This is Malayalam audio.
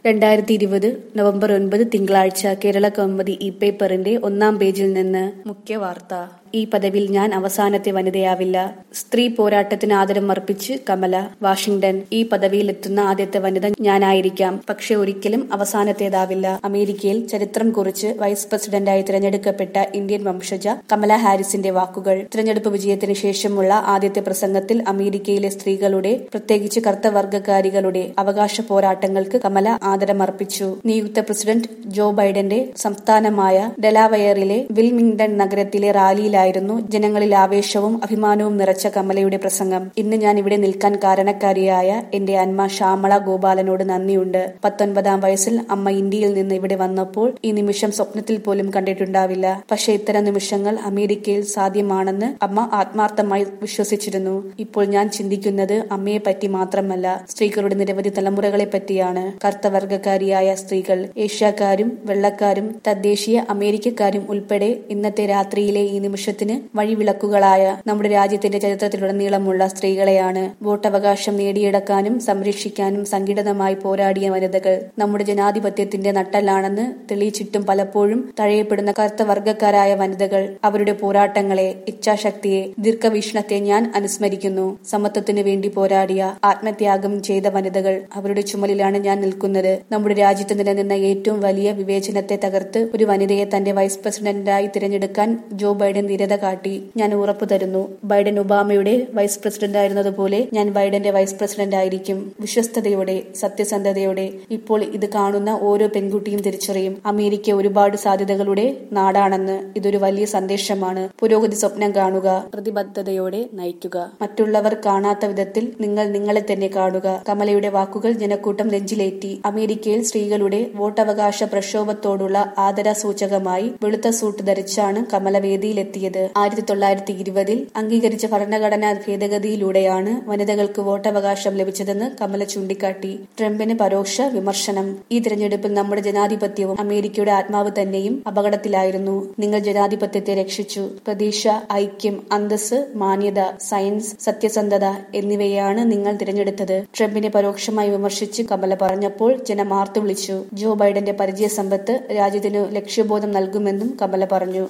രണ്ടായിരത്തി ഇരുപത് നവംബർ ഒൻപത് തിങ്കളാഴ്ച കേരള കൗമുദി ഇ പേപ്പറിന്റെ ഒന്നാം പേജിൽ നിന്ന് മുഖ്യ വാർത്ത ഈ പദവിയിൽ ഞാൻ അവസാനത്തെ വനിതയാവില്ല സ്ത്രീ പോരാട്ടത്തിന് ആദരം അർപ്പിച്ച് കമല വാഷിംഗ്ടൺ ഈ പദവിയിലെത്തുന്ന ആദ്യത്തെ വനിത ഞാനായിരിക്കാം പക്ഷെ ഒരിക്കലും അവസാനത്തേതാവില്ല അമേരിക്കയിൽ ചരിത്രം കുറിച്ച് വൈസ് പ്രസിഡന്റായി തിരഞ്ഞെടുക്കപ്പെട്ട ഇന്ത്യൻ വംശജ കമല ഹാരിസിന്റെ വാക്കുകൾ തിരഞ്ഞെടുപ്പ് വിജയത്തിന് ശേഷമുള്ള ആദ്യത്തെ പ്രസംഗത്തിൽ അമേരിക്കയിലെ സ്ത്രീകളുടെ പ്രത്യേകിച്ച് കർത്തവർഗക്കാരികളുടെ അവകാശ പോരാട്ടങ്ങൾക്ക് കമല ആദരമർപ്പിച്ചു നിയുക്ത പ്രസിഡന്റ് ജോ ബൈഡന്റെ സംസ്ഥാനമായ ഡെലാവയറിലെ വിൽമിംഗ്ടൺ നഗരത്തിലെ റാലിയിലായിരുന്നു ജനങ്ങളിൽ ആവേശവും അഭിമാനവും നിറച്ച കമലയുടെ പ്രസംഗം ഇന്ന് ഞാൻ ഇവിടെ നിൽക്കാൻ കാരണക്കാരിയായ എന്റെ അമ്മ ശ്യാമള ഗോപാലനോട് നന്ദിയുണ്ട് പത്തൊൻപതാം വയസ്സിൽ അമ്മ ഇന്ത്യയിൽ നിന്ന് ഇവിടെ വന്നപ്പോൾ ഈ നിമിഷം സ്വപ്നത്തിൽ പോലും കണ്ടിട്ടുണ്ടാവില്ല പക്ഷേ ഇത്തരം നിമിഷങ്ങൾ അമേരിക്കയിൽ സാധ്യമാണെന്ന് അമ്മ ആത്മാർത്ഥമായി വിശ്വസിച്ചിരുന്നു ഇപ്പോൾ ഞാൻ ചിന്തിക്കുന്നത് അമ്മയെ പറ്റി മാത്രമല്ല സ്ത്രീകളുടെ നിരവധി തലമുറകളെ പറ്റിയാണ് കർത്തവർഗക്കാരിയായ സ്ത്രീകൾ ഏഷ്യക്കാരും വെള്ളക്കാരും തദ്ദേശീയ അമേരിക്കക്കാരും ഉൾപ്പെടെ ഇന്നത്തെ രാത്രിയിലെ ഈ നിമിഷത്തിന് വഴിവിളക്കുകളായ നമ്മുടെ രാജ്യത്തിന്റെ ചരിത്രത്തിലുടനീളമുള്ള സ്ത്രീകളെയാണ് വോട്ടവകാശം നേടിയെടുക്കാനും സംരക്ഷിക്കാനും സംഘടിതമായി പോരാടിയ വനിതകൾ നമ്മുടെ ജനാധിപത്യത്തിന്റെ നട്ടലാണെന്ന് തെളിയിച്ചിട്ടും പലപ്പോഴും തഴയപ്പെടുന്ന കറുത്തവർഗക്കാരായ വനിതകൾ അവരുടെ പോരാട്ടങ്ങളെ ഇച്ഛാശക്തിയെ ദീർഘവീക്ഷണത്തെ ഞാൻ അനുസ്മരിക്കുന്നു സമത്വത്തിന് വേണ്ടി പോരാടിയ ആത്മത്യാഗം ചെയ്ത വനിതകൾ അവരുടെ ചുമലിലാണ് ഞാൻ നിൽക്കുന്നത് നമ്മുടെ രാജ്യത്ത് നിലനിന്ന ഏറ്റവും വലിയ വിവേചനത്തെ തകർത്ത് ഒരു വനിതയെ തന്റെ വൈസ് പ്രസിഡന്റായി തിരഞ്ഞെടുക്കാൻ ജോ ബൈഡൻ ധീരത കാട്ടി ഞാൻ ഉറപ്പു തരുന്നു ബൈഡൻ ഒബാമയുടെ വൈസ് പ്രസിഡന്റായിരുന്നതുപോലെ ഞാൻ ബൈഡന്റെ വൈസ് പ്രസിഡന്റ് ആയിരിക്കും വിശ്വസ്തയോടെ സത്യസന്ധതയോടെ ഇപ്പോൾ ഇത് കാണുന്ന ഓരോ പെൺകുട്ടിയും തിരിച്ചറിയും അമേരിക്ക ഒരുപാട് സാധ്യതകളുടെ നാടാണെന്ന് ഇതൊരു വലിയ സന്ദേശമാണ് പുരോഗതി സ്വപ്നം കാണുക പ്രതിബദ്ധതയോടെ നയിക്കുക മറ്റുള്ളവർ കാണാത്ത വിധത്തിൽ നിങ്ങൾ നിങ്ങളെ തന്നെ കാണുക കമലയുടെ വാക്കുകൾ ജനക്കൂട്ടം നെഞ്ചിലേറ്റി അമേരിക്കയിൽ സ്ത്രീകളുടെ വോട്ടവകാശ പ്രക്ഷോഭത്തോടുള്ള ആദര സൂചകമായി വെളുത്ത സൂട്ട് ധരിച്ചാണ് കമല വേദിയിലെത്തിയത് ആയിരത്തി തൊള്ളായിരത്തി ഇരുപതിൽ അംഗീകരിച്ച ഭരണഘടനാ ഭേദഗതിയിലൂടെയാണ് വനിതകൾക്ക് വോട്ടവകാശം ലഭിച്ചതെന്ന് കമല ചൂണ്ടിക്കാട്ടി ട്രംപിന് പരോക്ഷ വിമർശനം ഈ തിരഞ്ഞെടുപ്പിൽ നമ്മുടെ ജനാധിപത്യവും അമേരിക്കയുടെ ആത്മാവ് തന്നെയും അപകടത്തിലായിരുന്നു നിങ്ങൾ ജനാധിപത്യത്തെ രക്ഷിച്ചു പ്രതീക്ഷ ഐക്യം അന്തസ് മാന്യത സയൻസ് സത്യസന്ധത എന്നിവയാണ് നിങ്ങൾ തിരഞ്ഞെടുത്തത് ട്രംപിനെ പരോക്ഷമായി വിമർശിച്ച് കമല പറഞ്ഞപ്പോൾ ജനം ആർത്തു വിളിച്ചു ജോ ബൈഡന്റെ പരിചയ സമ്പത്ത് രാജ്യത്തിനു ലക്ഷ്യബോധം നൽകുമെന്നും കമല പറഞ്ഞു